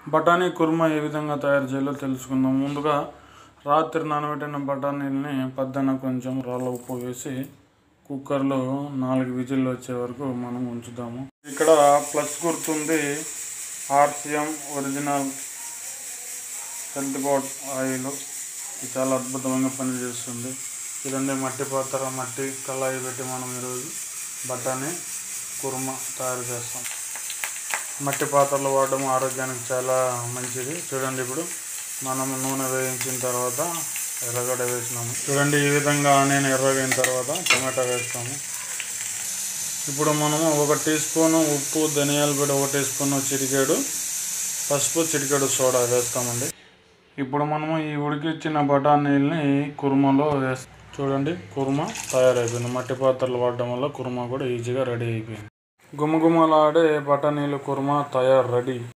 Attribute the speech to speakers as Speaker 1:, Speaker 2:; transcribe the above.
Speaker 1: బఠానీ కుర్మా ఏ విధంగా తయారు చేయాలో తెలుసుకుందాం ముందుగా రాత్రి నానబెట్టిన బఠానీలని పద్దన కొంచెం రాళ్ళ ఉప్పు వేసి కుక్కర్లో నాలుగు విజిల్లు వచ్చే వరకు మనం ఉంచుదాము ఇక్కడ ప్లస్ గుర్తుంది RCM original health board oil ఇది చాలా అద్భుతమైన పని చేస్తుంది ఇదండి మట్టి పాత్ర మట్టి కళాయి పెట్టి మనం ఈరోజు బఠానీ కుర్మా తయారు చేస్తాం మట్టి పాత్రలు వాడడం ఆరోగ్యానికి చాలా మంచిది చూడండి ఇప్పుడు మనం నూనె వేయించిన తర్వాత ఎర్రగడ్డ వేసినాము చూడండి ఈ విధంగా నేను ఎర్రగైన తర్వాత టమాటా వేస్తాము ఇప్పుడు మనము ఒక టీ స్పూన్ ఉప్పు ధనియాల పొడి ఒక టీ స్పూన్ చిటికేడు పసుపు చిటికెడు సోడా వేస్తామండి ఇప్పుడు మనము ఈ ఉడికిచ్చిన బఠానీల్ని కుర్మాలో వేస్తాం చూడండి కుర్మా తయారైపోయింది మట్టి పాత్రలు వాడడం వల్ల కుర్మా కూడా ఈజీగా రెడీ అయిపోయింది గుమగుమలాడే బఠానీలు కుర్మా తయారు రెడీ